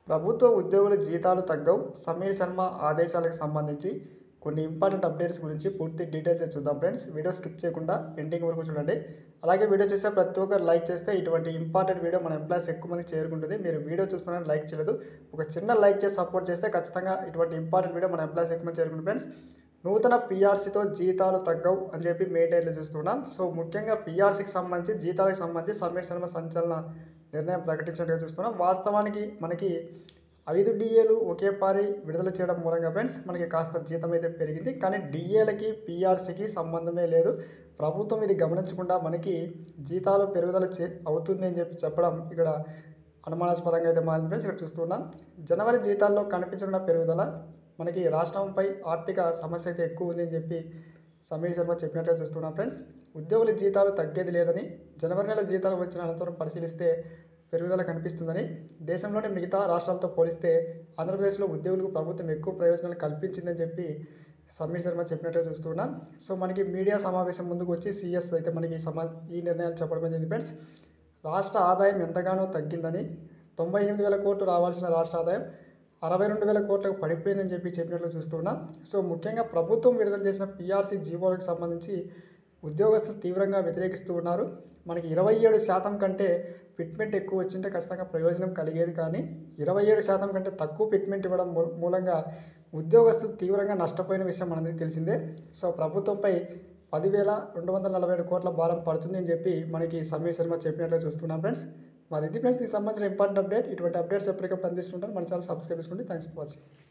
ప్రభుత్వ ఉద్యోగుల జీతాలు తగ్గవు సమీర్ శర్మ ఆదేశాలకు సంబంధించి కొన్ని ఇంపార్టెంట్ అప్డేట్స్ గురించి పూర్తి డీటెయిల్స్ చూద్దాం ఫ్రెండ్స్ వీడియో స్కిప్ చేయకుండా ఎండింగ్ వరకు చూడండి అలాగే వీడియో చూస్తే ప్రతి ఒక్కరు లైక్ చేస్తే ఇటువంటి ఇంపార్టెంట్ వీడియో మన ఎంప్లాయీస్ ఎక్కువ మంది చేరుకుంటుంది మీరు వీడియో చూస్తున్నారని లైక్ చేయలేదు ఒక చిన్న లైక్ చేసి సపోర్ట్ చేస్తే ఖచ్చితంగా ఇటువంటి ఇంపార్టెంట్ వీడియో మన ఎంప్లాయీస్ ఎక్కువ మంది చేరుకుంటుంది ఫ్రెండ్స్ నూతన పీఆర్సీతో జీతాలు తగ్గవు అని చెప్పి మే డైలో చూస్తున్నాం సో ముఖ్యంగా పీఆర్సీకి సంబంధించి జీతాలకు సంబంధించి సమీర్ శర్మ సంచలన నిర్ణయం ప్రకటించినట్టుగా చూస్తున్నాం వాస్తవానికి మనకి ఐదు డిఏలు ఒకే పారి విడుదల చేయడం మూలంగా ఫ్రెండ్స్ మనకి కాస్త జీతం అయితే పెరిగింది కానీ డిఏలకి పీఆర్సీకి సంబంధమే లేదు ప్రభుత్వం ఇది గమనించకుండా మనకి జీతాలు పెరుగుదల చే అవుతుంది అని చెప్పి చెప్పడం ఇక్కడ అనుమానాస్పదంగా అయితే మారింది ఫ్రెండ్స్ ఇక్కడ చూస్తున్నాం జనవరి జీతాల్లో కనిపించకుండా పెరుగుదల మనకి రాష్ట్రంపై ఆర్థిక సమస్య అయితే ఎక్కువ ఉంది అని చెప్పి సమీర్ శర్మ చెప్పినట్టుగా చూస్తున్నాం ఫ్రెండ్స్ ఉద్యోగుల జీతాలు తగ్గేది లేదని జనవరి నెల జీతాలు వచ్చిన అనంతరం పరిశీలిస్తే పెరుగుదల కనిపిస్తుందని దేశంలోని మిగతా రాష్ట్రాలతో పోలిస్తే ఆంధ్రప్రదేశ్లో ఉద్యోగులకు ప్రభుత్వం ఎక్కువ ప్రయోజనాలు కల్పించిందని చెప్పి సమీర్ శర్మ చెప్పినట్టుగా చూస్తున్నాం సో మనకి మీడియా సమావేశం ముందుకు వచ్చి సీఎస్ అయితే మనకి ఈ సమా ఈ నిర్ణయాలు చెప్పడం జరిగింది ఫ్రెండ్స్ రాష్ట్ర ఆదాయం ఎంతగానో తగ్గిందని తొంభై ఎనిమిది వేల కోట్లు రావాల్సిన రాష్ట్ర ఆదాయం అరవై రెండు వేల కోట్లకు పడిపోయిందని చెప్పి చెప్పినట్లు చూస్తున్నాం సో ముఖ్యంగా ప్రభుత్వం విడుదల చేసిన పీఆర్సీ జీవోలకు సంబంధించి ఉద్యోగస్తులు తీవ్రంగా వ్యతిరేకిస్తూ ఉన్నారు మనకి ఇరవై ఏడు శాతం కంటే ఫిట్మెంట్ ఎక్కువ వచ్చింటే ఖచ్చితంగా ప్రయోజనం కలిగేది కానీ ఇరవై ఏడు శాతం కంటే తక్కువ ఫిట్మెంట్ ఇవ్వడం మూ- మూలంగా ఉద్యోగస్తులు తీవ్రంగా నష్టపోయిన విషయం మనందరికీ తెలిసిందే సో ప్రభుత్వంపై పదివేల రెండు వందల నలభై ఏడు కోట్ల భారం పడుతుంది అని చెప్పి మనకి సమీర్ శర్మ చెప్పినట్లు చూస్తున్నాం ఫ్రెండ్స్ మరి ఇది ఫ్రెండ్స్ దీనికి సంబంధించిన ఇంపార్టెంట్ అప్డేట్ ఇటువంటి అప్డేట్స్ ఎప్పటికప్పుడు అందిస్తుంటారు మన ఛానల్ సబ్స్క్రైబ్ చేసుకోండి థ్యాంక్స్ ఫర్ వాచింగ్